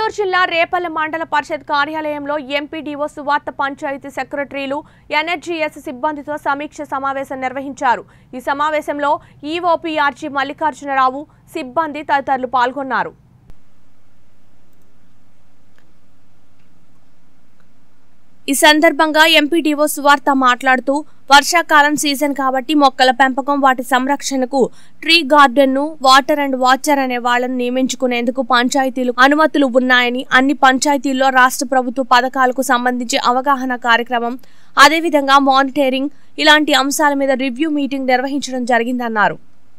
గుంటూరు జిల్లా రేపల్లె మండల పరిషత్ కార్యాలయంలో ఎంపీడీఓ సువార్త పంచాయతీ సెక్రటరీలు ఎన్హెచ్జిఎస్ సిబ్బందితో సమీక్ష సమావేశం నిర్వహించారు ఈ సమావేశంలో ఈఓపీఆర్జీ మల్లికార్జునరావు సిబ్బంది తదితరులు పాల్గొన్నారు ఈ సందర్భంగా ఎంపీడీఓ సువార్త మాట్లాడుతూ వర్షాకాలం సీజన్ కాబట్టి మొక్కల పెంపకం వాటి సంరక్షణకు ట్రీ గార్డెన్ ను వాటర్ అండ్ వాచర్ అనే వాళ్ళను నియమించుకునేందుకు పంచాయతీలు అనుమతులు ఉన్నాయని అన్ని పంచాయతీల్లో రాష్ట్ర ప్రభుత్వ పథకాలకు సంబంధించి అవగాహన కార్యక్రమం అదేవిధంగా మానిటరింగ్ ఇలాంటి అంశాల మీద రివ్యూ మీటింగ్ నిర్వహించడం జరిగిందన్నారు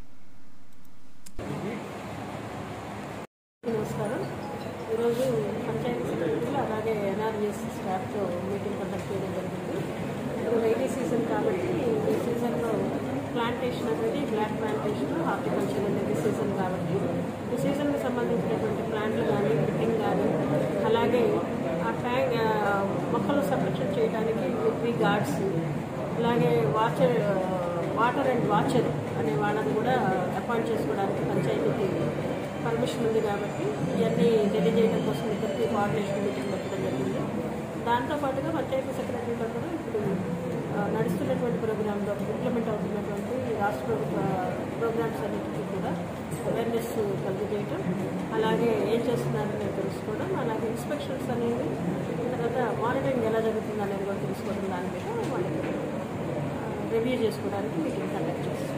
నమస్కారం ఈరోజు పంచాయతీ సెక్రటరీలు అలాగే ఎన్ఆర్జీఎస్ స్టాఫ్తో మీటింగ్ కండక్ట్ చేయడం జరిగింది ఇప్పుడు రైనీ సీజన్ కాబట్టి ఈ సీజన్లో ప్లాంటేషన్ అనేది బ్లాక్ ప్లాంటేషన్ హార్టికల్చర్ అనేది సీజన్ కాబట్టి ఈ సీజన్కి సంబంధించినటువంటి ప్లాంట్లు కానీ ఫిట్టింగ్ కానీ అలాగే ఆ ట్యాంక్ ఆ, మొక్కలు సంరక్షణ చేయడానికి ట్రీ గార్డ్స్ అలాగే వాచర్ వాటర్ అండ్ వాచర్ అనే వాళ్ళని కూడా అపాయింట్ చేసుకోవడానికి పంచాయతీకి పర్మిషన్ ఉంది కాబట్టి ఇవన్నీ తెలియజేయడం కోసం ఇద్దరికి కోఆర్డినేషన్ మీటింగ్ పెట్టడం జరిగింది దాంతోపాటుగా పంచాయతీ సెక్రటరీలో కూడా ఇప్పుడు ఆ, నడుస్తున్నటువంటి ప్రోగ్రాంలో ఇంప్లిమెంట్ అవుతున్నటువంటి రాష్ట్ర ప్రభుత్వ ప్రోగ్రామ్స్ అన్నిటికీ కూడా అవేర్నెస్ కలిగజేయటం అలాగే ఏం చేస్తున్నారని తెలుసుకోవడం అలాగే ఇన్స్పెక్షన్స్ అనేవి తర్వాత మానిటరింగ్ ఎలా జరుగుతుంది అనేది కూడా తెలుసుకోవడం దాని మీద వాళ్ళకి రివ్యూ చేసుకోవడానికి మీటింగ్ కండక్ట్ చేస్తాం